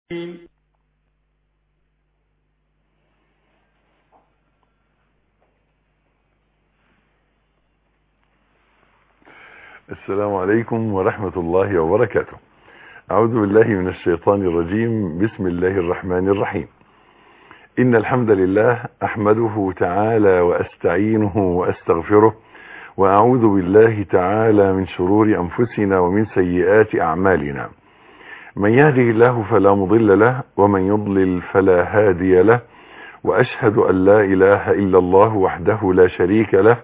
السلام عليكم ورحمة الله وبركاته أعوذ بالله من الشيطان الرجيم بسم الله الرحمن الرحيم إن الحمد لله أحمده تعالى وأستعينه وأستغفره وأعوذ بالله تعالى من شرور أنفسنا ومن سيئات أعمالنا من يهده الله فلا مضل له ومن يضلل فلا هادي له وأشهد أن لا إله إلا الله وحده لا شريك له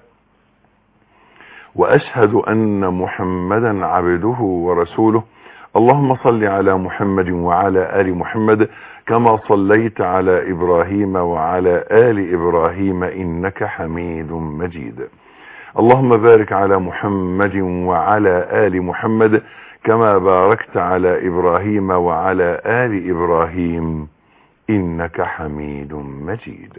وأشهد أن محمدا عبده ورسوله اللهم صل على محمد وعلى آل محمد كما صليت على إبراهيم وعلى آل إبراهيم إنك حميد مجيد اللهم بارك على محمد وعلى آل محمد كما باركت على إبراهيم وعلى آل إبراهيم إنك حميد مجيد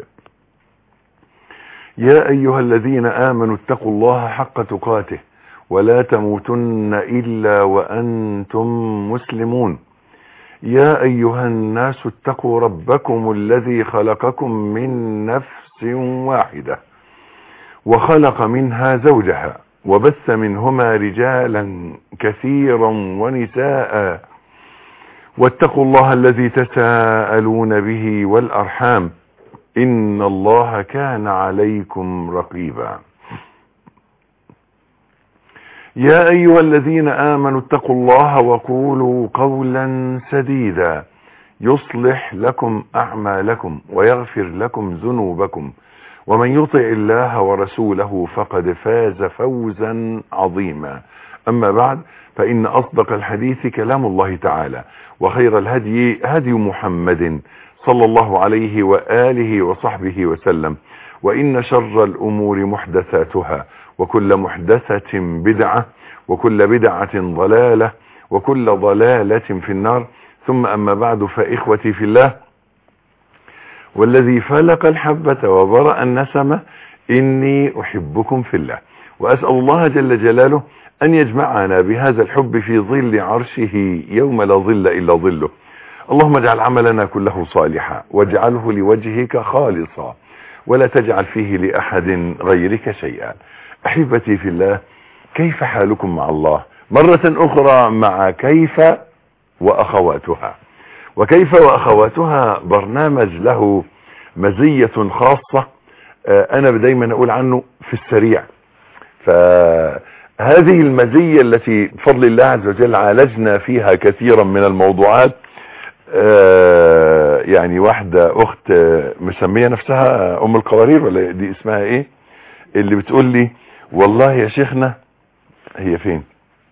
يا أيها الذين آمنوا اتقوا الله حق تقاته ولا تموتن إلا وأنتم مسلمون يا أيها الناس اتقوا ربكم الذي خلقكم من نفس واحدة وخلق منها زوجها وبث منهما رجالا كثيرا ونساء واتقوا الله الذي تساءلون به والأرحام إن الله كان عليكم رقيبا يا أيها الذين آمنوا اتقوا الله وقولوا قولا سديدا يصلح لكم أعمالكم ويغفر لكم ذنوبكم ومن يطع الله ورسوله فقد فاز فوزا عظيما أما بعد فإن أصدق الحديث كلام الله تعالى وخير الهدي هدي محمد صلى الله عليه وآله وصحبه وسلم وإن شر الأمور محدثاتها وكل محدثة بدعة وكل بدعة ضلالة وكل ضلالة في النار ثم أما بعد فإخوتي في الله والذي فلق الحبة وبرأ النسمة إني أحبكم في الله وأسأل الله جل جلاله أن يجمعنا بهذا الحب في ظل عرشه يوم لا ظل إلا ظله اللهم اجعل عملنا كله صالحا واجعله لوجهك خالصا ولا تجعل فيه لأحد غيرك شيئا أحبتي في الله كيف حالكم مع الله مرة أخرى مع كيف وأخواتها وكيف وأخواتها برنامج له مزية خاصة أنا دايما أقول عنه في السريع فهذه المزية التي بفضل الله عز وجل عالجنا فيها كثيرا من الموضوعات يعني واحدة اخت مسمية نفسها ام القوارير ولا دي اسمها ايه اللي بتقول لي والله يا شيخنا هي فين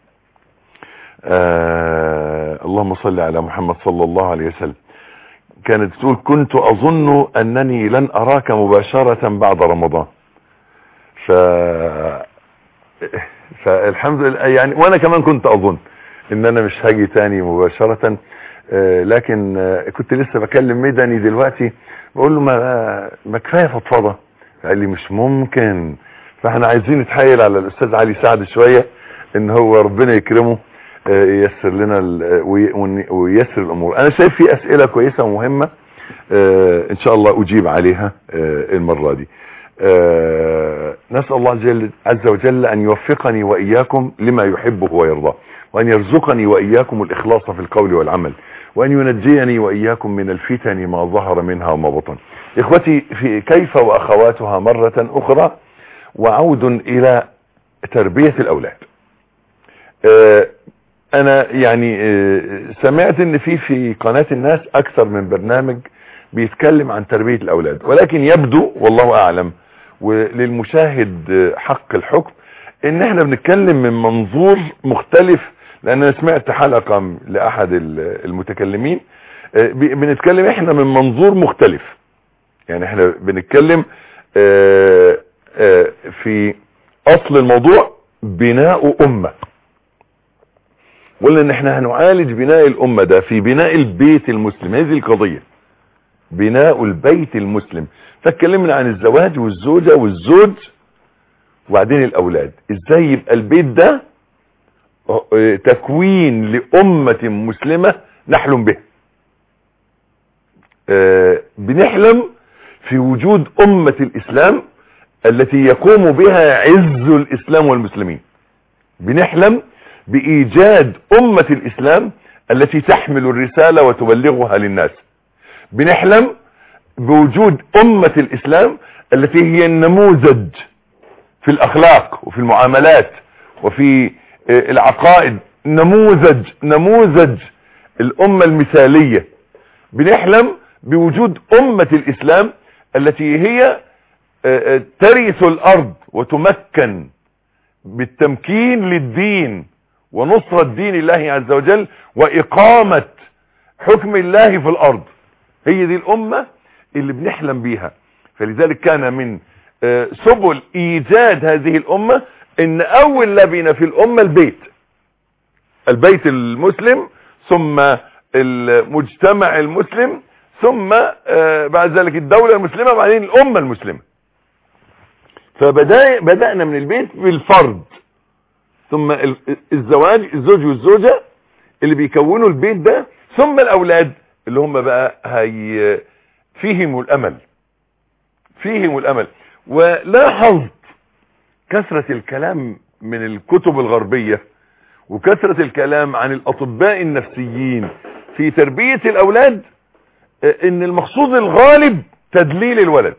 آه اللهم صل على محمد صلى الله عليه وسلم كانت تقول كنت اظن انني لن اراك مباشرة بعد رمضان ف فالحمد لله يعني وانا كمان كنت اظن ان انا مش هاجي تاني مباشرة آه لكن آه كنت لسه بكلم ميداني دلوقتي بقول له ما, ما كفايه فضفضه قال لي مش ممكن فاحنا عايزين نتحايل على الاستاذ علي سعد شويه ان هو ربنا يكرمه آه ييسر لنا وييسر الامور انا شايف في اسئله كويسه ومهمه ان شاء الله اجيب عليها المره دي نسال الله جل عز وجل ان يوفقني واياكم لما يحبه ويرضاه وأن يرزقني وإياكم الإخلاص في القول والعمل وأن ينجيني وإياكم من الفتن ما ظهر منها وما بطن إخوتي في كيف وأخواتها مرة أخرى وعود إلى تربية الأولاد أنا يعني سمعت أن في في قناة الناس أكثر من برنامج بيتكلم عن تربية الأولاد ولكن يبدو والله أعلم وللمشاهد حق الحكم ان احنا بنتكلم من منظور مختلف لان انا سمعت حلقة لاحد المتكلمين بنتكلم احنا من منظور مختلف يعني احنا بنتكلم في اصل الموضوع بناء امة قلنا ان احنا هنعالج بناء الامة ده في بناء البيت المسلم هذه القضية بناء البيت المسلم فاتكلمنا عن الزواج والزوجة والزوج وبعدين الاولاد ازاي يبقى البيت ده تكوين لأمة مسلمة نحلم به آه بنحلم في وجود أمة الإسلام التي يقوم بها عز الإسلام والمسلمين بنحلم بإيجاد أمة الإسلام التي تحمل الرسالة وتبلغها للناس بنحلم بوجود أمة الإسلام التي هي النموذج في الأخلاق وفي المعاملات وفي العقائد نموذج نموذج الأمة المثالية بنحلم بوجود أمة الإسلام التي هي ترث الأرض وتمكن بالتمكين للدين ونصرة دين الله عز وجل وإقامة حكم الله في الأرض هي دي الأمة اللي بنحلم بيها فلذلك كان من سبل إيجاد هذه الأمة إن أول لبنة في الأمة البيت البيت المسلم ثم المجتمع المسلم ثم بعد ذلك الدولة المسلمة بعدين الأمة المسلمة فبدأ بدأنا من البيت بالفرد ثم الزواج الزوج والزوجة اللي بيكونوا البيت ده ثم الأولاد اللي هم بقى هي فيهم الأمل فيهم الأمل ولاحظت كثرة الكلام من الكتب الغربية وكثرة الكلام عن الأطباء النفسيين في تربية الأولاد ان المقصود الغالب تدليل الولد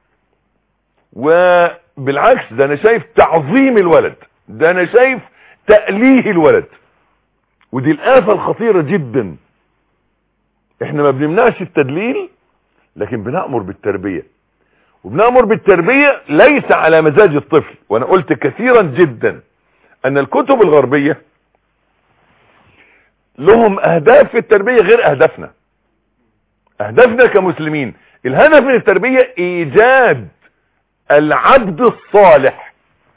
وبالعكس ده انا شايف تعظيم الولد ده انا شايف تأليه الولد ودي الآفة الخطيرة جدا احنا ما بنمنعش التدليل لكن بنأمر بالتربية وبنأمر بالتربية ليس على مزاج الطفل وانا قلت كثيرا جدا ان الكتب الغربية لهم اهداف في التربية غير اهدافنا اهدافنا كمسلمين الهدف من التربية ايجاد العبد الصالح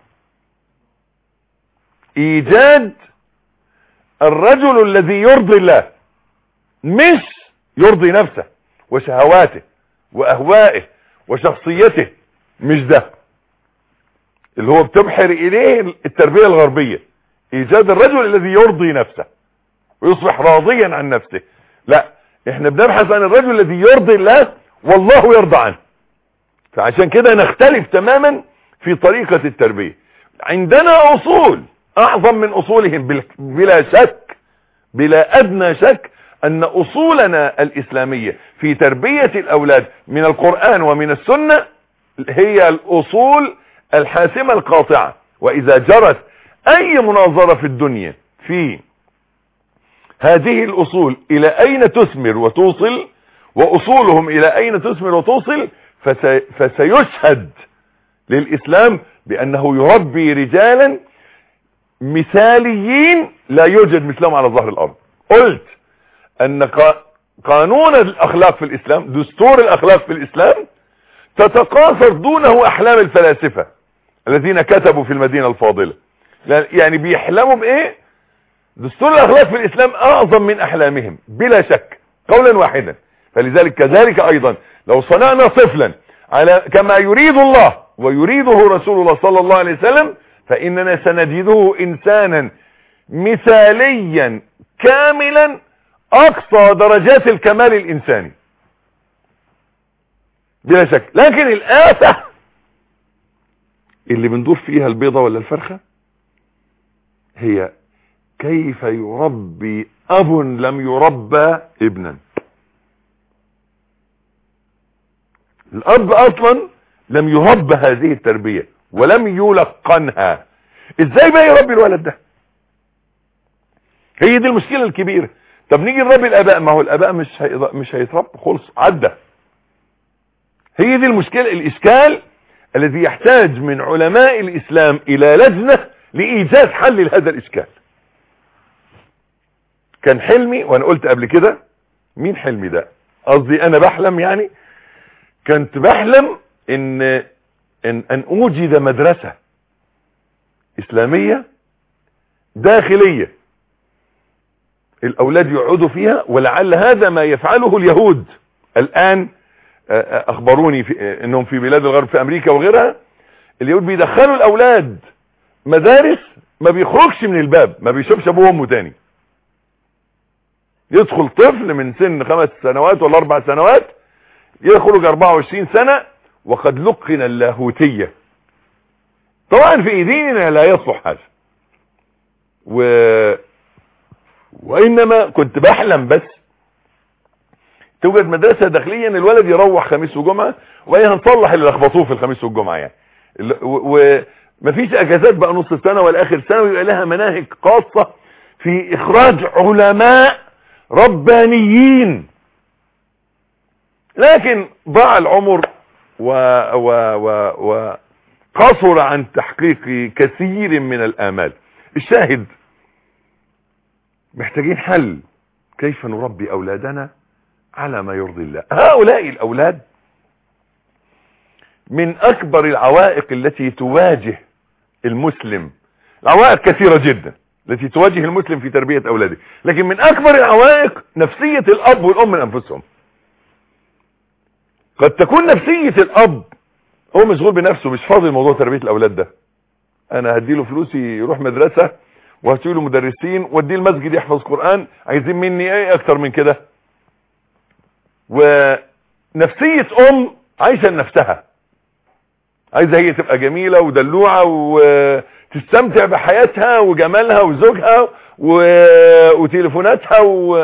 ايجاد الرجل الذي يرضي الله مش يرضي نفسه وشهواته واهوائه وشخصيته مش ده اللي هو بتبحر اليه التربية الغربية ايجاد الرجل الذي يرضي نفسه ويصبح راضيا عن نفسه لا احنا بنبحث عن الرجل الذي يرضي الله والله يرضى عنه فعشان كده نختلف تماما في طريقة التربية عندنا اصول اعظم من اصولهم بلا شك بلا ادنى شك ان اصولنا الاسلامية في تربية الاولاد من القرآن ومن السنة هي الاصول الحاسمة القاطعة واذا جرت اي مناظرة في الدنيا في هذه الاصول الى اين تثمر وتوصل واصولهم الى اين تثمر وتوصل فسي فسيشهد للاسلام بانه يربي رجالا مثاليين لا يوجد مثلهم على ظهر الارض قلت ان قانون الاخلاق في الاسلام دستور الاخلاق في الاسلام تتقاصر دونه احلام الفلاسفة الذين كتبوا في المدينة الفاضلة يعني بيحلموا بايه دستور الاخلاق في الاسلام اعظم من احلامهم بلا شك قولا واحدا فلذلك كذلك ايضا لو صنعنا طفلا على كما يريد الله ويريده رسول الله صلى الله عليه وسلم فاننا سنجده انسانا مثاليا كاملا اقصى درجات الكمال الانساني بلا شك لكن الآفة اللي بندور فيها البيضة ولا الفرخة هي كيف يربي اب لم يربى ابنا الاب اصلا لم يربى هذه التربية ولم يلقنها ازاي بقى يربي الولد ده هي دي المشكلة الكبيرة طب نيجي نربي الاباء ما هو الاباء مش هيض... مش هيتربى خلص عدى هي دي المشكلة الاشكال الذي يحتاج من علماء الاسلام الى لجنة لايجاد حل لهذا الاشكال كان حلمي وانا قلت قبل كده مين حلمي ده قصدي انا بحلم يعني كنت بحلم ان ان, أن اوجد مدرسة اسلامية داخلية الاولاد يقعدوا فيها ولعل هذا ما يفعله اليهود الان اخبروني في انهم في بلاد الغرب في امريكا وغيرها اليهود بيدخلوا الاولاد مدارس ما بيخرجش من الباب ما بيشوفش ابوه وامه تاني يدخل طفل من سن خمس سنوات ولا اربع سنوات يخرج 24 سنة وقد لقن اللاهوتية طبعا في ديننا لا يصلح هذا و... وإنما كنت بحلم بس توجد مدرسة داخليا الولد يروح خميس وجمعة وهي هنصلح اللي لخبطوه في الخميس والجمعة يعني ومفيش اجازات بقى نص السنة ولا اخر سنة ويبقى لها مناهج خاصة في اخراج علماء ربانيين لكن ضاع العمر و و و وقصر عن تحقيق كثير من الآمال الشاهد محتاجين حل كيف نربي أولادنا على ما يرضي الله هؤلاء الأولاد من أكبر العوائق التي تواجه المسلم العوائق كثيرة جدا التي تواجه المسلم في تربية أولاده لكن من أكبر العوائق نفسية الأب والأم من أنفسهم قد تكون نفسية الأب هو مشغول بنفسه مش فاضي موضوع تربية الأولاد ده أنا هديله فلوسي يروح مدرسة وهديله مدرسين واديه المسجد يحفظ قرآن عايزين مني ايه اكتر من كده ونفسية ام عايشة لنفسها عايزة هي تبقى جميلة ودلوعة وتستمتع بحياتها وجمالها وزوجها و... وتليفوناتها و...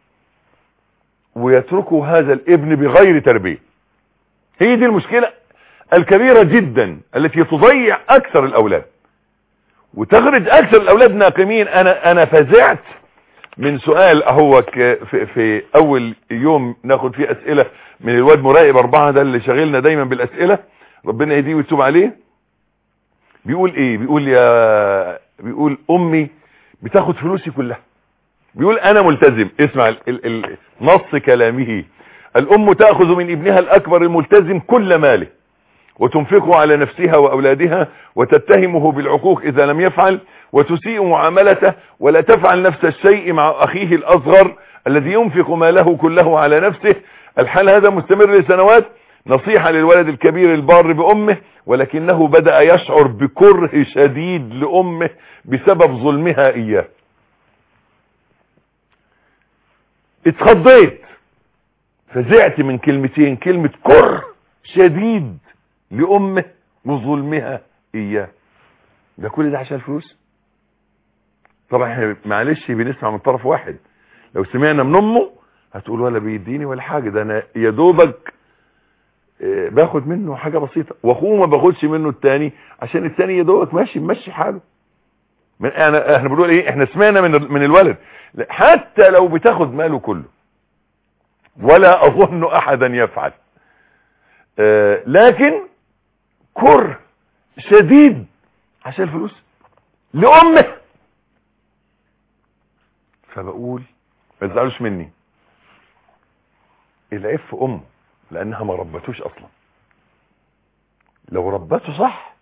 ويتركوا هذا الابن بغير تربية هي دي المشكلة الكبيرة جدا التي تضيع اكثر الاولاد وتخرج اكثر الاولاد ناقمين انا انا فزعت من سؤال اهو في, في اول يوم ناخد فيه اسئلة من الواد مراقب اربعة ده اللي شغلنا دايما بالاسئلة ربنا يهديه ويتوب عليه بيقول ايه بيقول يا بيقول امي بتاخد فلوسي كلها بيقول انا ملتزم اسمع ال ال ال نص كلامه الام تأخذ من ابنها الاكبر الملتزم كل ماله وتنفقه على نفسها واولادها وتتهمه بالعقوق اذا لم يفعل وتسيء معاملته ولا تفعل نفس الشيء مع اخيه الاصغر الذي ينفق ماله كله على نفسه الحال هذا مستمر لسنوات نصيحة للولد الكبير البار بأمه ولكنه بدأ يشعر بكره شديد لأمه بسبب ظلمها إياه اتخضيت فزعت من كلمتين كلمة كره شديد لأمه وظلمها إياه ده كل ده عشان الفلوس طبعا احنا معلش بنسمع من طرف واحد لو سمعنا من امه هتقول ولا بيديني ولا حاجة ده انا يا دوبك باخد منه حاجة بسيطة واخوه ما باخدش منه التاني عشان التاني يا دوبك ماشي ماشي حاله من انا احنا بنقول ايه احنا سمعنا من من الولد حتى لو بتاخد ماله كله ولا اظن احدا يفعل اه لكن كره شديد عشان الفلوس لامه فبقول ما تزعلوش مني العيب في امه لانها ما ربتوش اصلا لو ربته صح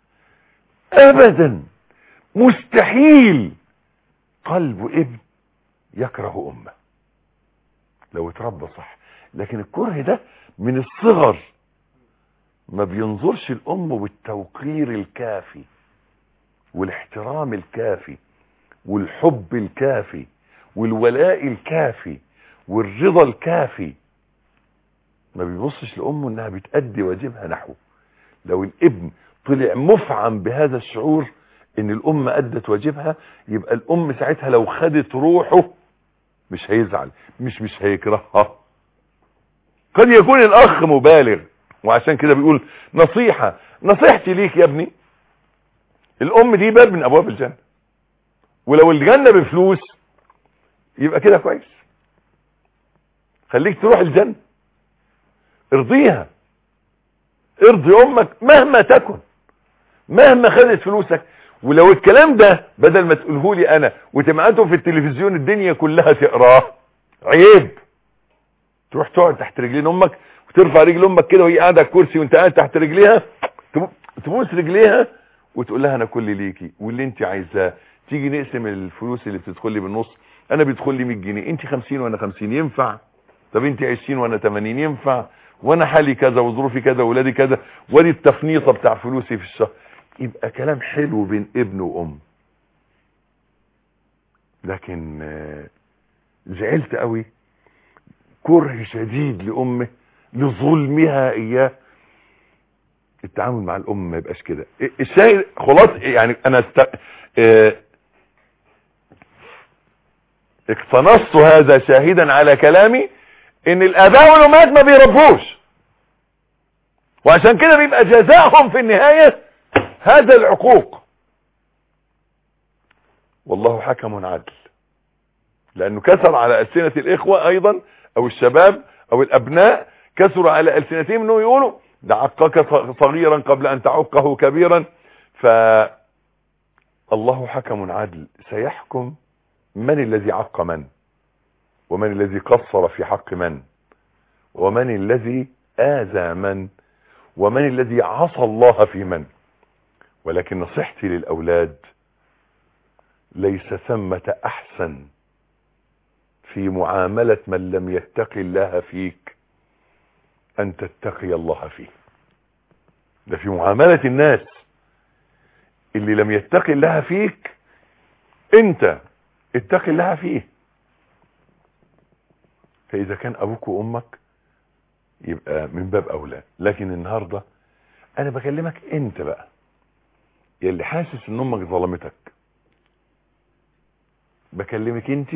ابدا مستحيل قلب ابن يكره امه لو اتربى صح لكن الكره ده من الصغر ما بينظرش الام بالتوقير الكافي والاحترام الكافي والحب الكافي والولاء الكافي والرضا الكافي ما بيبصش لامه انها بتأدي واجبها نحوه لو الابن طلع مفعم بهذا الشعور ان الام ادت واجبها يبقى الام ساعتها لو خدت روحه مش هيزعل مش مش هيكرهها قد يكون الاخ مبالغ وعشان كده بيقول نصيحة نصيحتي ليك يا ابني الام دي باب من ابواب الجنة ولو الجنة بفلوس يبقى كده كويس خليك تروح الجنة ارضيها ارضي امك مهما تكن مهما خدت فلوسك ولو الكلام ده بدل ما تقوله لي انا وتبعته في التلفزيون الدنيا كلها تقراه عيب تروح تقعد تحت رجلين امك وترفع رجل امك كده وهي قاعده على الكرسي وانت قاعد تحت رجليها تبوس رجليها وتقول لها انا كل ليكي واللي انت عايزاه تيجي نقسم الفلوس اللي بتدخل لي بالنص انا بيدخل لي 100 جنيه انت 50 وانا 50 ينفع طب انت 20 وانا 80 ينفع وانا حالي كذا وظروفي كذا واولادي كذا وادي التفنيطه بتاع فلوسي في الشهر يبقى كلام حلو بين ابن وام لكن زعلت قوي كره شديد لامه لظلمها اياه التعامل مع الام ما يبقاش كده الشاهد خلاص يعني انا است... اه... اقتنصت هذا شاهدا على كلامي ان الاباء والامهات ما بيربوش وعشان كده بيبقى جزاهم في النهاية هذا العقوق والله حكم عدل لانه كثر على ألسنة الاخوة ايضا او الشباب او الابناء كثر على ألسنتهم انه يقولوا ده عقك صغيرا قبل ان تعقه كبيرا ف الله حكم عدل سيحكم من الذي عق من ومن الذي قصر في حق من ومن الذي آذى من ومن الذي عصى الله في من ولكن نصيحتي للأولاد ليس ثمة أحسن في معاملة من لم يتقي الله فيك أن تتقي الله فيه ده في معاملة الناس اللي لم يتقي الله فيك انت اتقي الله فيه فإذا كان أبوك وأمك يبقى من باب أولى لكن النهاردة أنا بكلمك أنت بقى يلي حاسس ان امك ظلمتك بكلمك انت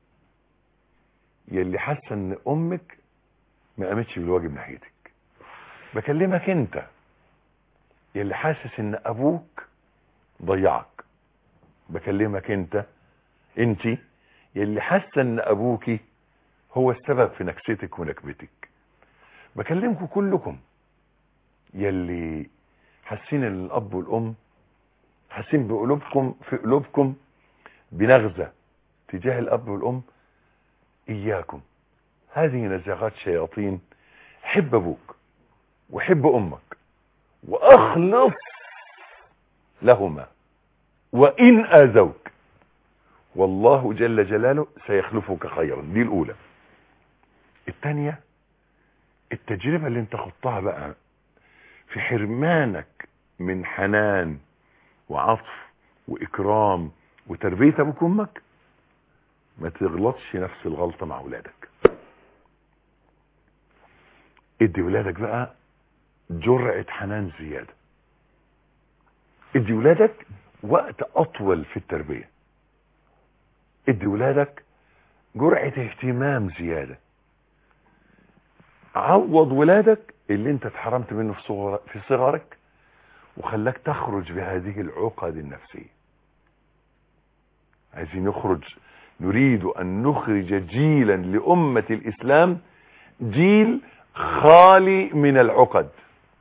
يلي حاسه ان امك ما قامتش بالواجب ناحيتك بكلمك انت يلي حاسس ان ابوك ضيعك بكلمك انت انت يلي حاسه ان ابوكي هو السبب في نكستك ونكبتك بكلمكم كلكم يلي حاسين ان الاب والام حاسين بقلوبكم في قلوبكم بنغزة تجاه الاب والام اياكم هذه نزغات شياطين حب ابوك وحب امك واخلص لهما وان اذوك والله جل جلاله سيخلفك خيرا دي الاولى الثانيه التجربة اللي انت خضتها بقى في حرمانك من حنان وعطف واكرام وتربية ابوك وامك ما تغلطش نفس الغلطة مع ولادك ادي ولادك بقى جرعة حنان زيادة ادي ولادك وقت اطول في التربية ادي ولادك جرعة اهتمام زيادة عوض ولادك اللي انت اتحرمت منه في صغر في صغرك وخلاك تخرج بهذه العقد النفسية عايزين نخرج نريد ان نخرج جيلا لأمة الاسلام جيل خالي من العقد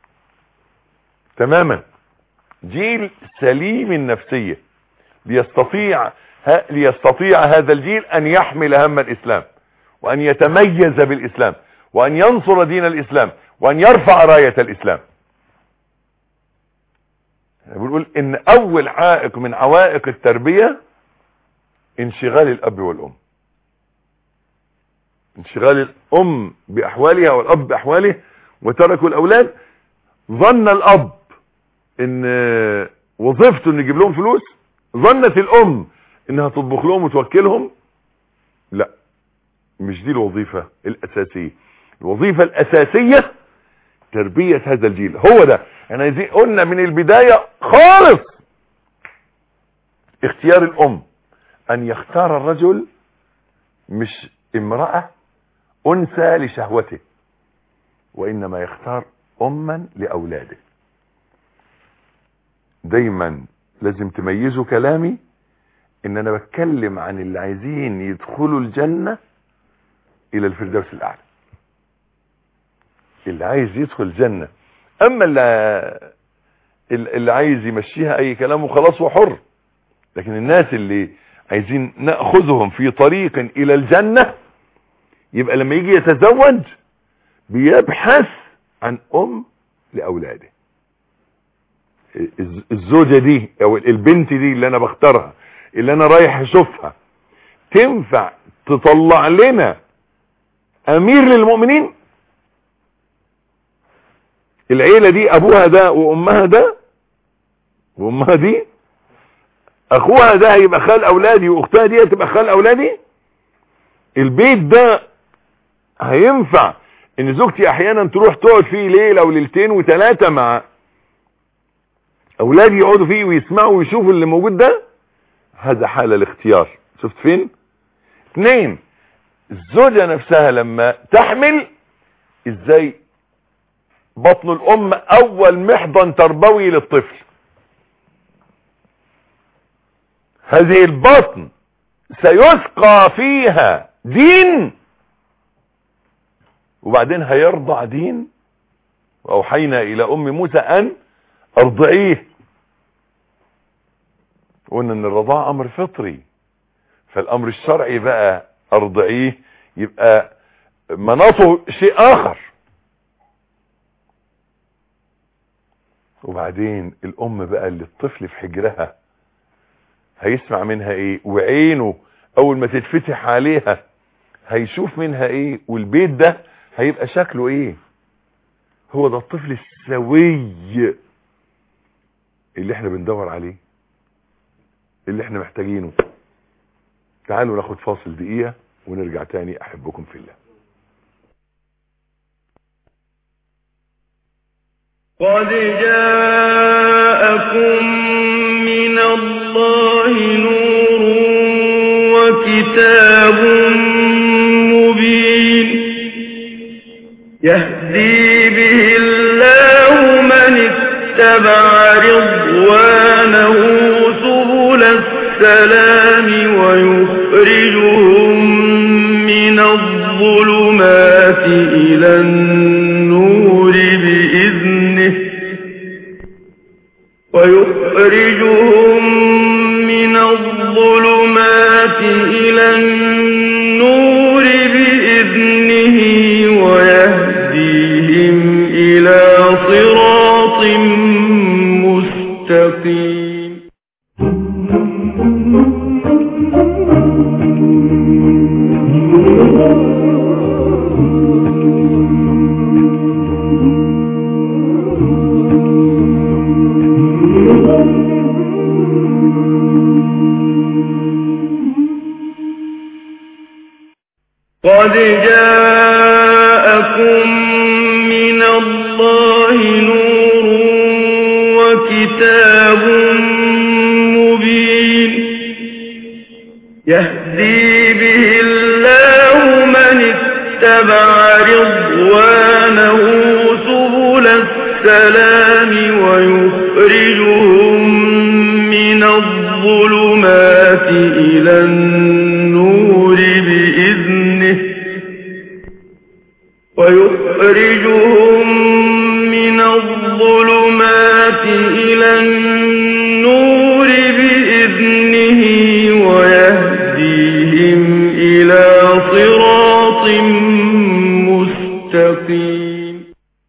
تماما جيل سليم النفسية ليستطيع ليستطيع هذا الجيل ان يحمل هم الاسلام وان يتميز بالاسلام وان ينصر دين الاسلام وان يرفع راية الاسلام بنقول ان اول عائق من عوائق التربية انشغال الاب والام انشغال الام باحوالها والاب باحواله وتركوا الاولاد ظن الاب ان وظيفته ان يجيب لهم فلوس ظنت الام انها تطبخ لهم وتوكلهم لا مش دي الوظيفة الاساسية الوظيفة الاساسية تربية هذا الجيل هو ده احنا يعني قلنا من البداية خالص اختيار الام ان يختار الرجل مش امرأة انثى لشهوته وانما يختار اما لاولاده دايما لازم تميزوا كلامي ان انا بتكلم عن اللي عايزين يدخلوا الجنة الى الفردوس الاعلى اللي عايز يدخل الجنة اما اللي, اللي عايز يمشيها اي كلام وخلاص وحر لكن الناس اللي عايزين نأخذهم في طريق الى الجنة يبقى لما يجي يتزوج بيبحث عن ام لاولاده الزوجة دي او البنت دي اللي انا بختارها اللي انا رايح اشوفها تنفع تطلع لنا امير للمؤمنين العيلة دي ابوها ده وامها ده وامها دي اخوها ده هيبقى خال اولادي واختها دي هتبقى خال اولادي البيت ده هينفع ان زوجتي احيانا تروح تقعد فيه ليلة او ليلتين وثلاثة مع اولادي يقعدوا فيه ويسمعوا ويشوفوا اللي موجود ده هذا حال الاختيار شفت فين اثنين الزوجة نفسها لما تحمل ازاي بطن الام اول محضن تربوي للطفل هذه البطن سيسقى فيها دين وبعدين هيرضع دين واوحينا الى ام موسى ان ارضعيه قلنا ان الرضاعة امر فطري فالامر الشرعي بقى ارضعيه يبقى مناطه شيء اخر وبعدين الام بقى اللي الطفل في حجرها هيسمع منها ايه وعينه اول ما تتفتح عليها هيشوف منها ايه والبيت ده هيبقى شكله ايه هو ده الطفل السوي اللي احنا بندور عليه اللي احنا محتاجينه تعالوا ناخد فاصل دقيقة ونرجع تاني احبكم في الله قد جاءكم من الله نور وكتاب مبين يهدي به الله من اتبع رضوانه سبل السلام ويخرجهم من الظلمات إلى النور بإذنه ويخرجهم من الظلمات إلى النور بإذنه ويهديهم إلى صراط مستقيم قد جاءكم من الله نور وكتاب مبين يهدي به الله من اتبع رضوانه سبل السلام ويخرجهم من الظلمات إلى النور بإذنه ويخرجهم من الظلمات إلى النور بإذنه ويهديهم إلى صراط مستقيم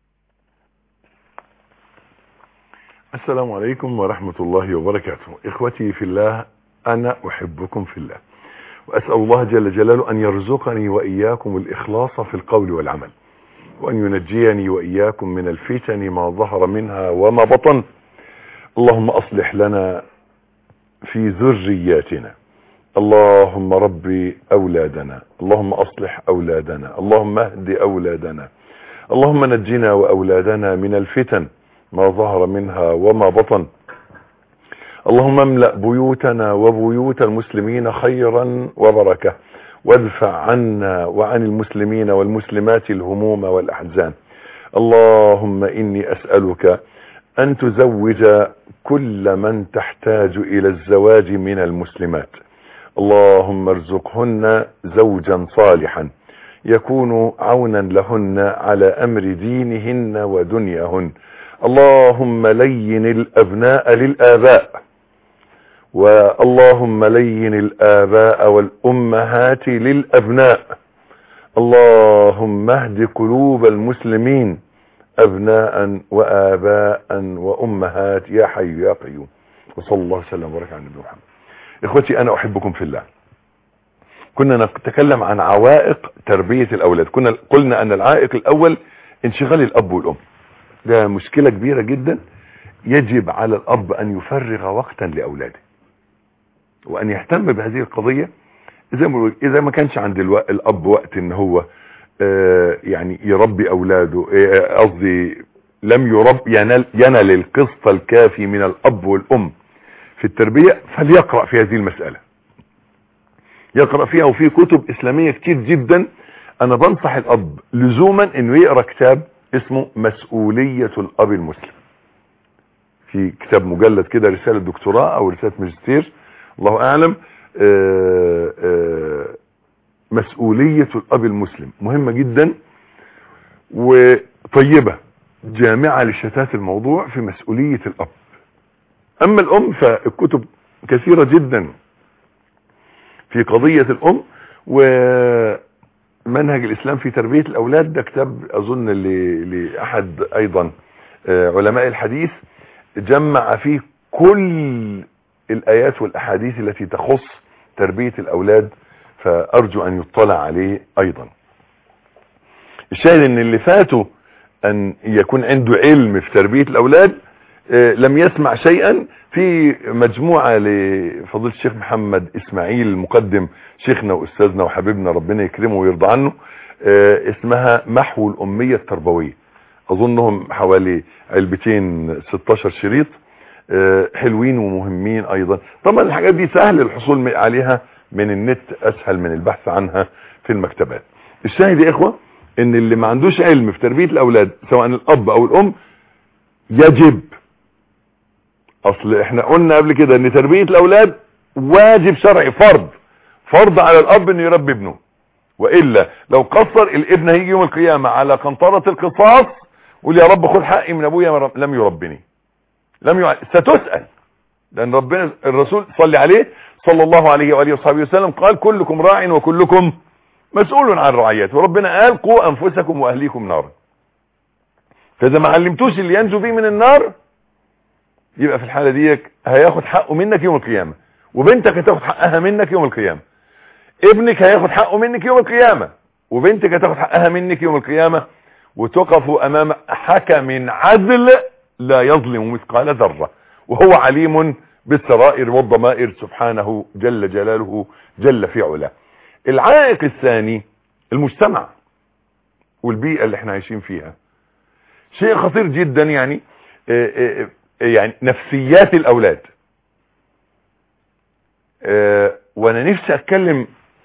السلام عليكم ورحمة الله وبركاته اخوتي في الله انا احبكم في الله واسأل الله جل جلاله ان يرزقني واياكم الاخلاص في القول والعمل وان ينجيني واياكم من الفتن ما ظهر منها وما بطن اللهم اصلح لنا في ذرياتنا اللهم ربي اولادنا اللهم اصلح اولادنا اللهم اهد اولادنا اللهم نجنا واولادنا من الفتن ما ظهر منها وما بطن اللهم املأ بيوتنا وبيوت المسلمين خيرا وبركة وادفع عنا وعن المسلمين والمسلمات الهموم والأحزان اللهم إني أسألك أن تزوج كل من تحتاج إلى الزواج من المسلمات اللهم ارزقهن زوجا صالحا يكون عونا لهن على أمر دينهن ودنياهن اللهم لين الأبناء للآباء واللهم لين الآباء والأمهات للأبناء اللهم اهد قلوب المسلمين أبناء وآباء وأمهات يا حي يا قيوم وصلى الله وسلم وبارك على النبي محمد إخوتي أنا أحبكم في الله كنا نتكلم عن عوائق تربية الأولاد كنا قلنا أن العائق الأول انشغال الأب والأم ده مشكلة كبيرة جدا يجب على الأب أن يفرغ وقتا لأولاده وأن يهتم بهذه القضية زي ما بقول إذا ما كانش عند الو... الأب وقت إن هو آه، يعني يربي اولاده آه، قصدي لم يرب ينال, ينال القسط الكافي من الاب والام في التربية فليقرأ في هذه المسألة يقرأ فيها وفي كتب اسلامية كتير جدا انا بنصح الاب لزوما انه يقرأ كتاب اسمه مسؤولية الاب المسلم في كتاب مجلد كده رسالة دكتوراه او رسالة ماجستير الله اعلم آه، آه، مسؤولية الاب المسلم مهمة جدا وطيبة جامعة لشتات الموضوع في مسؤولية الاب اما الام فالكتب كثيرة جدا في قضية الام ومنهج الاسلام في تربية الاولاد ده كتاب اظن ل- لاحد ايضا آه، علماء الحديث جمع فيه كل الايات والاحاديث التي تخص تربية الاولاد فارجو ان يطلع عليه ايضا الشاهد ان اللي فاته ان يكون عنده علم في تربية الاولاد آه، لم يسمع شيئا في مجموعة لفضيلة الشيخ محمد اسماعيل المقدم شيخنا واستاذنا وحبيبنا ربنا يكرمه ويرضى عنه آه، اسمها محو الامية التربوية اظنهم حوالي علبتين 16 شريط آه، حلوين ومهمين ايضا طبعا الحاجات دي سهل الحصول م- عليها من النت اسهل من البحث عنها في المكتبات الشاهد يا اخوة ان اللي ما عندوش علم في تربية الاولاد سواء الاب او الام يجب اصل احنا قلنا قبل كده ان تربية الاولاد واجب شرعي فرض فرض على الاب انه يربي ابنه والا لو قصر الابن هيجي يوم القيامة على قنطرة القصاص يقول يا رب خد حقي من ابويا ما رب- لم يربني لم يع... ستسأل لان ربنا الرسول صلى عليه صلى الله عليه وآله وصحبه وسلم قال كلكم راع وكلكم مسؤول عن رعيته وربنا قال قوا انفسكم واهليكم نارا فاذا ما علمتوش اللي ينجو بيه من النار يبقى في الحالة دي هياخد حقه منك يوم القيامة وبنتك هتاخد حقها منك يوم القيامة ابنك هياخد حقه منك يوم القيامة وبنتك هتاخد حقها منك يوم القيامة وتقف امام حكم عدل لا يظلم مثقال ذرة وهو عليم بالسرائر والضمائر سبحانه جل جلاله جل في علاه العائق الثاني المجتمع والبيئة اللي احنا عايشين فيها شيء خطير جدا يعني آه، آه، آه، يعني نفسيات الاولاد آه، وانا نفسي اتكلم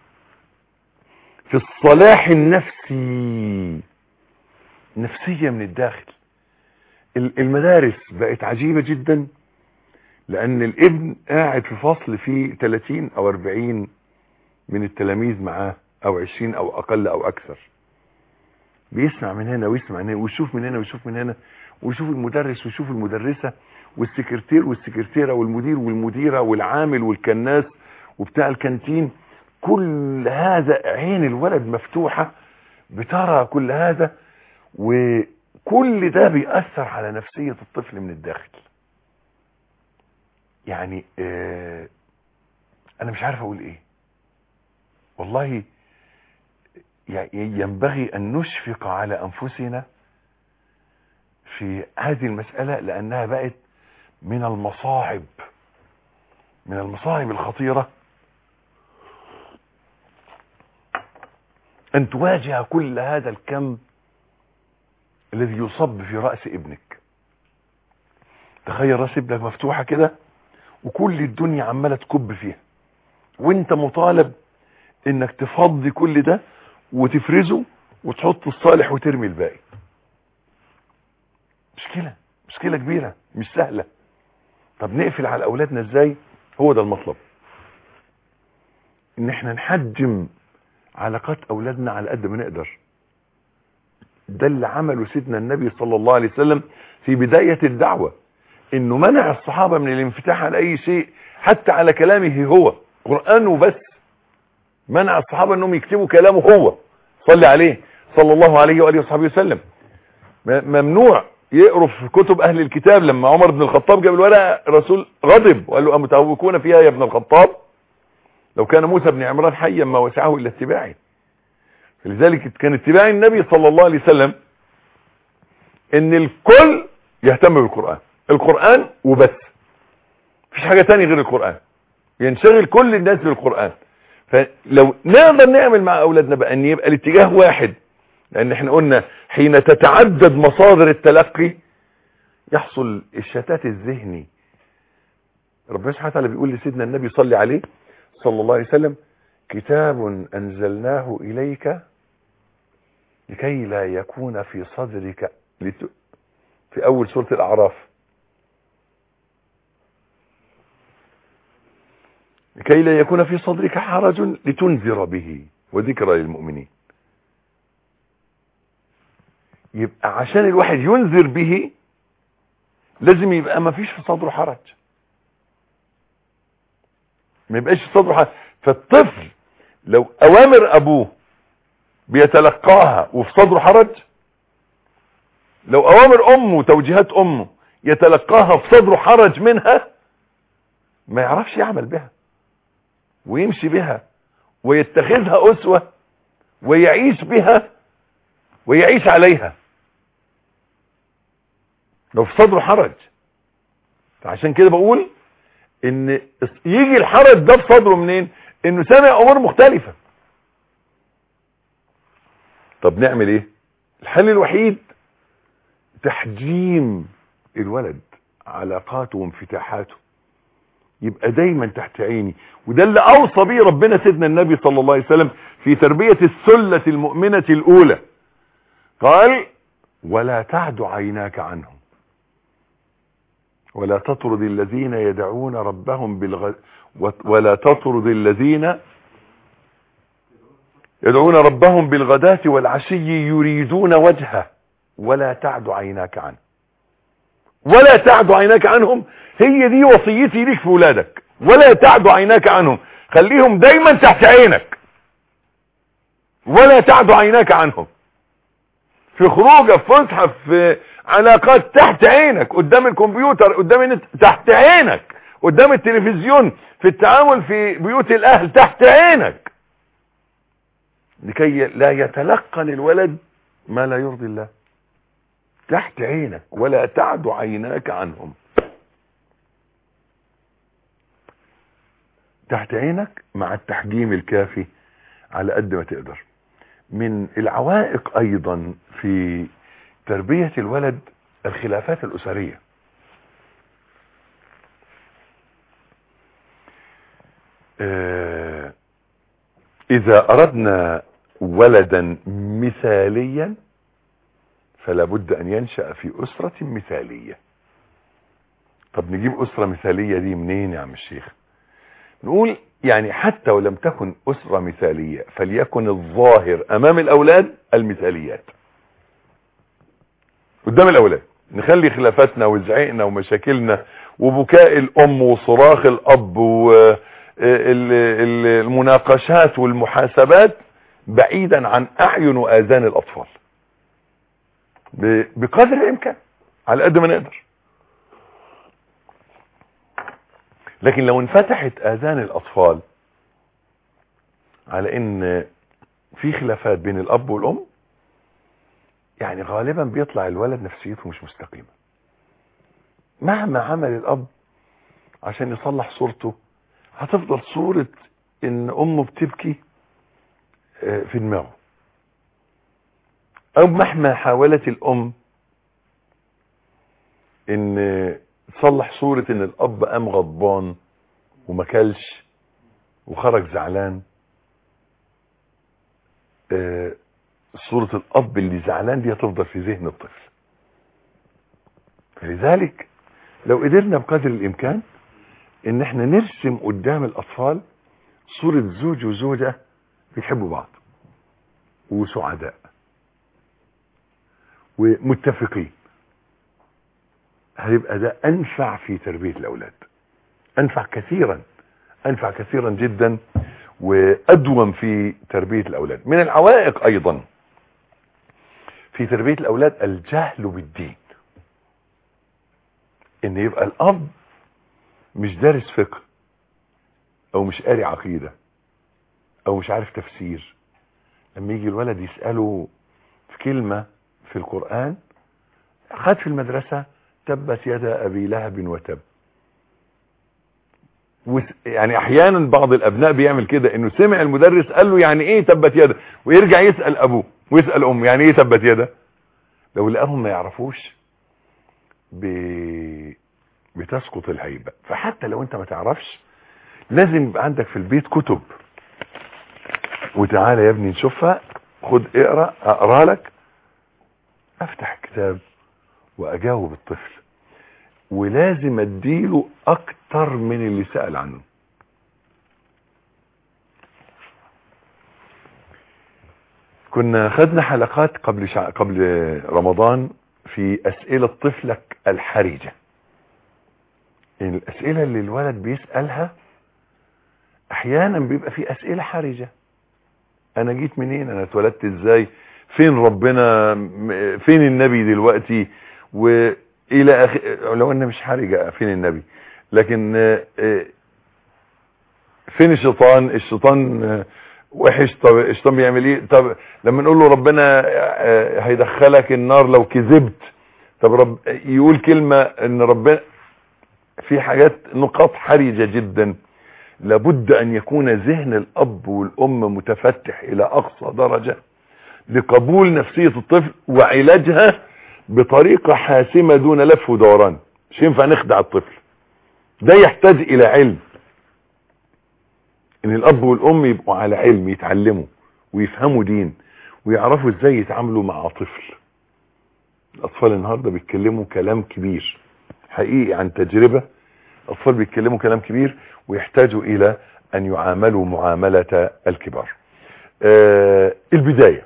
في الصلاح النفسي نفسية من الداخل ال- المدارس بقت عجيبة جدا لان الابن قاعد في فصل فيه 30 او 40 من التلاميذ معاه او 20 او اقل او اكثر بيسمع من هنا ويسمع من هنا ويشوف من هنا ويشوف من هنا ويشوف المدرس ويشوف المدرسة والسكرتير والسكرتيرة والمدير والمديرة والعامل والكناس وبتاع الكانتين كل هذا عين الولد مفتوحة بترى كل هذا وكل ده بيأثر على نفسية الطفل من الداخل يعني آه انا مش عارف اقول ايه والله يعني ينبغي ان نشفق على انفسنا في هذه المسألة لانها بقت من المصاعب من المصاعب الخطيرة ان تواجه كل هذا الكم الذي يصب في رأس ابنك تخيل رأس ابنك مفتوحة كده وكل الدنيا عمالة تكب فيها وانت مطالب انك تفضي كل ده وتفرزه وتحط الصالح وترمي الباقي مشكلة مشكلة كبيرة مش سهلة طب نقفل على اولادنا ازاي هو ده المطلب ان احنا نحجم علاقات اولادنا على قد ما نقدر ده اللي عمله سيدنا النبي صلى الله عليه وسلم في بداية الدعوة انه منع الصحابة من الانفتاح على اي شيء حتى على كلامه هو قرآن وبس منع الصحابة انهم يكتبوا كلامه هو صلي عليه صلى الله عليه وآله وصحبه وسلم م- ممنوع يقروا في كتب اهل الكتاب لما عمر بن الخطاب جاب الورقة الرسول غضب وقال له امتهوكون فيها يا ابن الخطاب لو كان موسى بن عمران حيا ما وسعه الا اتباعي لذلك كان اتباع النبي صلى الله عليه وسلم ان الكل يهتم بالقرآن القرآن وبس مفيش حاجة تانية غير القرآن ينشغل كل الناس بالقرآن فلو نقدر نعمل مع اولادنا بقى ان يبقى الاتجاه واحد لان احنا قلنا حين تتعدد مصادر التلقي يحصل الشتات الذهني ربنا سبحانه وتعالى بيقول لسيدنا النبي صلى عليه صلى الله عليه وسلم كتاب انزلناه اليك لكي لا يكون في صدرك لت... في اول سورة الاعراف لكي لا يكون في صدرك حرج لتنذر به وذكرى للمؤمنين يبقى عشان الواحد ينذر به لازم يبقى ما فيش في صدره حرج ما يبقاش في صدره حرج فالطفل لو اوامر ابوه بيتلقاها وفي صدره حرج لو اوامر امه وتوجيهات امه يتلقاها في صدره حرج منها ما يعرفش يعمل بها ويمشي بها ويتخذها اسوة ويعيش بها ويعيش عليها لو في صدره حرج فعشان كده بقول ان يجي الحرج ده في صدره منين انه سامع امور مختلفة طب نعمل ايه الحل الوحيد تحجيم الولد علاقاته وانفتاحاته يبقى دايما تحت عيني وده اللي اوصى به ربنا سيدنا النبي صلى الله عليه وسلم في تربية السلة المؤمنة الاولى قال ولا تعد عيناك عنهم ولا تطرد الذين يدعون ربهم بالغ... ولا تطرد الذين يدعون ربهم بالغداة والعشي يريدون وجهه ولا تعد عيناك عنه ولا تعد عيناك عنهم هي دي وصيتي ليك في ولادك ولا تعد عيناك عنهم خليهم دايما تحت عينك ولا تعد عيناك عنهم في خروجه في فسحه في علاقات تحت عينك قدام الكمبيوتر قدام النت تحت عينك قدام التلفزيون في التعامل في بيوت الاهل تحت عينك لكي لا يتلقن الولد ما لا يرضي الله تحت عينك ولا تعد عيناك عنهم تحت عينك مع التحجيم الكافي على قد ما تقدر من العوائق ايضا في تربية الولد الخلافات الاسرية آه اذا اردنا ولدا مثاليا فلا بد ان ينشأ في اسرة مثالية طب نجيب اسرة مثالية دي منين يا عم الشيخ نقول يعني حتى ولم تكن اسرة مثالية فليكن الظاهر امام الاولاد المثاليات قدام الاولاد نخلي خلافاتنا وزعيقنا ومشاكلنا وبكاء الام وصراخ الاب والمناقشات والمحاسبات بعيدا عن اعين واذان الاطفال بقدر الامكان على قد ما نقدر لكن لو انفتحت اذان الاطفال على ان في خلافات بين الاب والام يعني غالبا بيطلع الولد نفسيته مش مستقيمة مهما عمل الاب عشان يصلح صورته هتفضل صورة ان امه بتبكي في دماغه او مهما حاولت الام ان تصلح صورة ان الاب قام غضبان وما كلش وخرج زعلان آه صورة الاب اللي زعلان دي هتفضل في ذهن الطفل فلذلك لو قدرنا بقدر الامكان ان احنا نرسم قدام الاطفال صورة زوج وزوجة بيحبوا بعض وسعداء ومتفقين هيبقى ده انفع في تربية الاولاد انفع كثيرا انفع كثيرا جدا وادوم في تربية الاولاد من العوائق ايضا في تربية الاولاد الجهل بالدين ان يبقى الاب مش دارس فقه او مش قاري عقيدة او مش عارف تفسير لما يجي الولد يسأله في كلمة في القرآن خد في المدرسة تبت يدا ابي لهب وتب يعني احيانا بعض الابناء بيعمل كده انه سمع المدرس قال له يعني ايه تبت يدا ويرجع يسأل ابوه ويسأل امه يعني ايه تبت يده لو لقاهم ما يعرفوش ب... بتسقط الهيبة فحتى لو انت ما تعرفش لازم يبقى عندك في البيت كتب وتعالى يا ابني نشوفها خد اقرا اقرا لك افتح كتاب واجاوب الطفل ولازم اديله اكتر من اللي سأل عنه كنا خدنا حلقات قبل شع... قبل رمضان في اسئله طفلك الحرجه يعني الاسئله اللي الولد بيسالها احيانا بيبقى في اسئله حرجه انا جيت منين انا اتولدت ازاي فين ربنا م- فين النبي دلوقتي والى اخ لو ان مش حرجه فين النبي لكن آه، آه، فين الشيطان الشيطان آه، وحش طب الشيطان بيعمل ايه طب لما نقول له ربنا آه، هيدخلك النار لو كذبت طب رب يقول كلمة ان ربنا في حاجات نقاط حرجة جدا لابد ان يكون ذهن الاب والام متفتح الى اقصى درجة لقبول نفسية الطفل وعلاجها بطريقة حاسمة دون لف ودوران مش ينفع نخدع الطفل ده يحتاج الى علم ان الاب والام يبقوا على علم يتعلموا ويفهموا دين ويعرفوا ازاي يتعاملوا مع طفل الاطفال النهارده بيتكلموا كلام كبير حقيقي عن تجربة الاطفال بيتكلموا كلام كبير ويحتاجوا الى ان يعاملوا معاملة الكبار آه البداية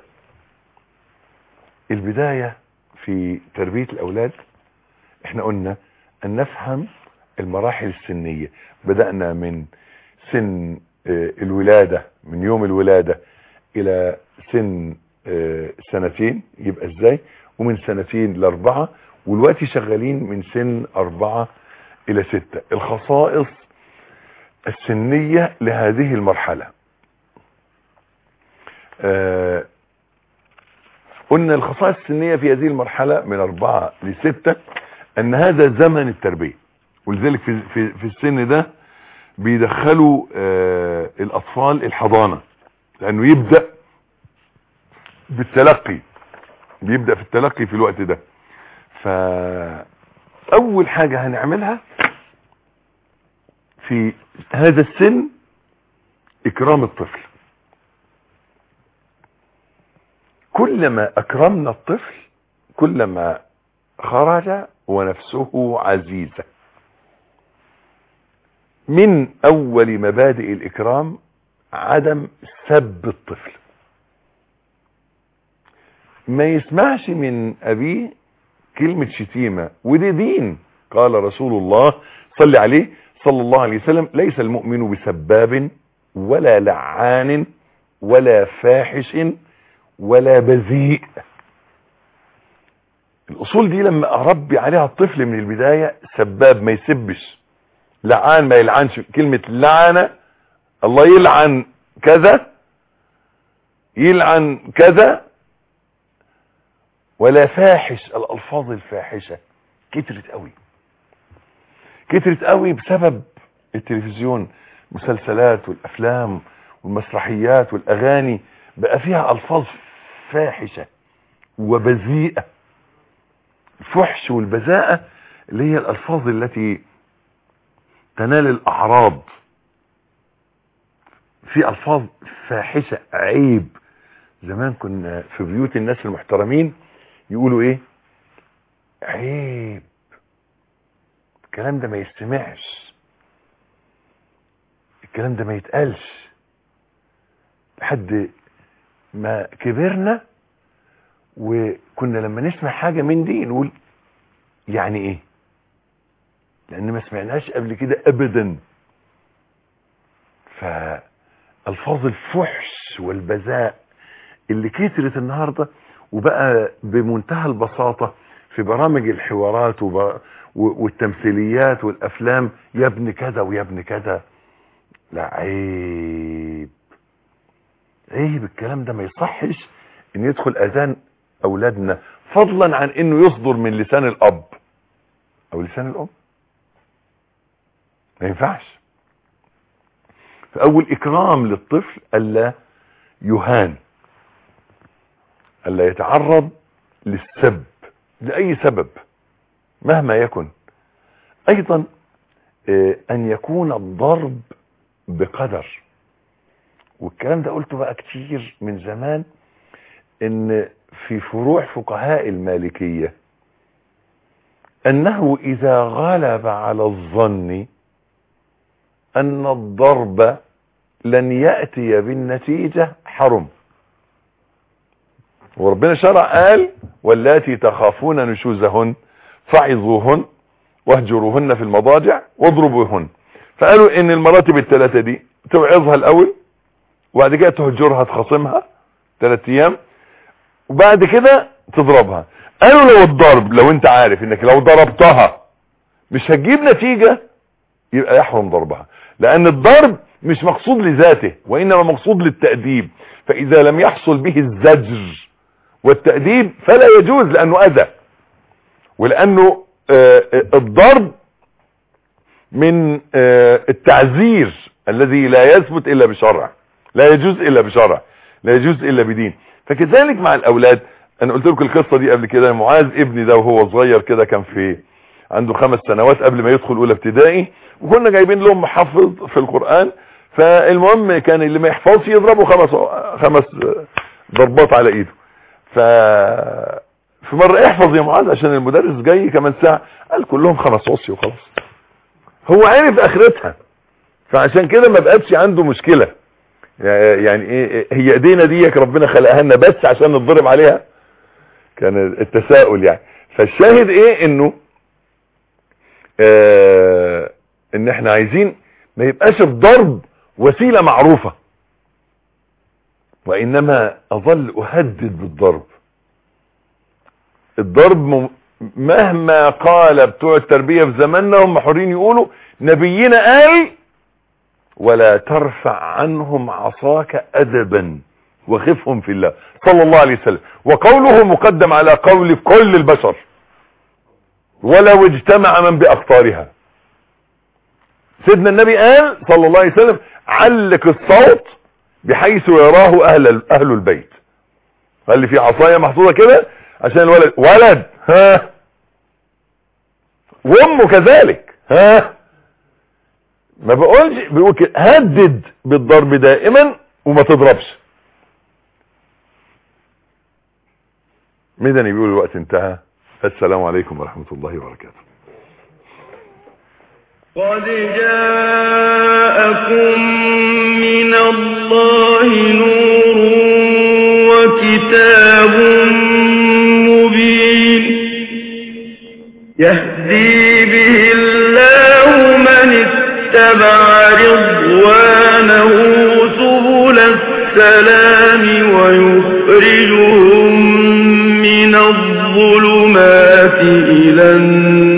البداية في تربية الاولاد احنا قلنا ان نفهم المراحل السنية بدأنا من سن آه، الولادة من يوم الولادة الى سن آه، سنتين يبقى ازاي ومن سنتين لاربعة والوقت شغالين من سن اربعة الى ستة الخصائص السنية لهذه المرحلة آه، قلنا الخصائص السنية في هذه المرحلة من اربعة لستة ان هذا زمن التربية ولذلك في, في, في السن ده بيدخلوا آه الاطفال الحضانة لانه يبدأ بالتلقي بيبدأ في التلقي في الوقت ده فاول حاجة هنعملها في هذا السن اكرام الطفل كلما اكرمنا الطفل كلما خرج ونفسه عزيزة من اول مبادئ الاكرام عدم سب الطفل ما يسمعش من ابيه كلمة شتيمة ودي دين قال رسول الله صلى عليه صلى الله عليه وسلم ليس المؤمن بسباب ولا لعان ولا فاحش ولا بذيء الاصول دي لما اربي عليها الطفل من البداية سباب ما يسبش لعان ما يلعنش كلمة لعنة الله يلعن كذا يلعن كذا ولا فاحش الالفاظ الفاحشة كترت قوي كترت قوي بسبب التلفزيون المسلسلات والافلام والمسرحيات والاغاني بقى فيها الفاظ فاحشة وبذيئة الفحش والبذاءة اللي هي الالفاظ التي تنال الاعراض في الفاظ فاحشة عيب زمان كنا في بيوت الناس المحترمين يقولوا ايه عيب الكلام ده ما يستمعش الكلام ده ما يتقالش لحد ما كبرنا وكنا لما نسمع حاجة من دي نقول يعني ايه لان ما سمعناش قبل كده ابدا فالفاظ الفحش والبذاء اللي كترت النهاردة وبقى بمنتهى البساطة في برامج الحوارات وب... والتمثيليات والافلام يا ابن كذا ويا ابن كذا لا عيب عيب الكلام ده ما يصحش ان يدخل اذان اولادنا فضلا عن انه يصدر من لسان الاب او لسان الام ما ينفعش فاول اكرام للطفل الا يهان الا يتعرض للسب لاي سبب مهما يكن ايضا آه، ان يكون الضرب بقدر والكلام ده قلته بقى كتير من زمان ان في فروع فقهاء المالكية انه اذا غلب على الظن ان الضرب لن يأتي بالنتيجة حرم وربنا شرع قال واللاتي تخافون نشوزهن فعظوهن واهجروهن في المضاجع واضربوهن فقالوا ان المراتب الثلاثة دي توعظها الاول وبعد كده تهجرها تخاصمها ثلاث ايام وبعد كده تضربها قالوا لو الضرب لو انت عارف انك لو ضربتها مش هتجيب نتيجة يبقى يحرم ضربها لان الضرب مش مقصود لذاته وانما مقصود للتأديب فاذا لم يحصل به الزجر والتأديب فلا يجوز لانه اذى ولانه آه، آه، الضرب من آه، التعزير الذي لا يثبت الا بشرع لا يجوز الا بشرع لا يجوز الا بدين فكذلك مع الاولاد انا قلت لكم القصه دي قبل كده معاذ ابني ده وهو صغير كده كان في عنده خمس سنوات قبل ما يدخل اولى ابتدائي وكنا جايبين لهم محفظ في القران فالمهم كان اللي ما يحفظش يضربه خمس خمس ضربات على ايده ف في مره احفظ يا معاذ عشان المدرس جاي كمان ساعه قال كلهم خمس عصي وخلاص هو عرف اخرتها فعشان كده ما بقتش عنده مشكله يعني ايه هي ايدينا ديك ربنا خلقها لنا بس عشان نتضرب عليها كان التساؤل يعني فالشاهد ايه انه آه ان احنا عايزين ما يبقاش الضرب وسيلة معروفة وانما اظل اهدد بالضرب الضرب م- مهما قال بتوع التربية في زماننا هم حرين يقولوا نبينا قال ولا ترفع عنهم عصاك ادبا وخفهم في الله صلى الله عليه وسلم وقوله مقدم على قول كل البشر ولو اجتمع من باقطارها سيدنا النبي قال صلى الله عليه وسلم علق الصوت بحيث يراه اهل اهل البيت قال لي في عصايه محطوطه كده عشان الولد ولد ها وامه كذلك ها ما بقولش بيقول كده هدد بالضرب دائما وما تضربش مدني بيقول الوقت انتهى السلام عليكم ورحمة الله وبركاته قد جاءكم من الله نور وكتاب مبين يهدي به الله من اتبع رضوانه سبل السلام ويخرجهم من الظلمات إلى النور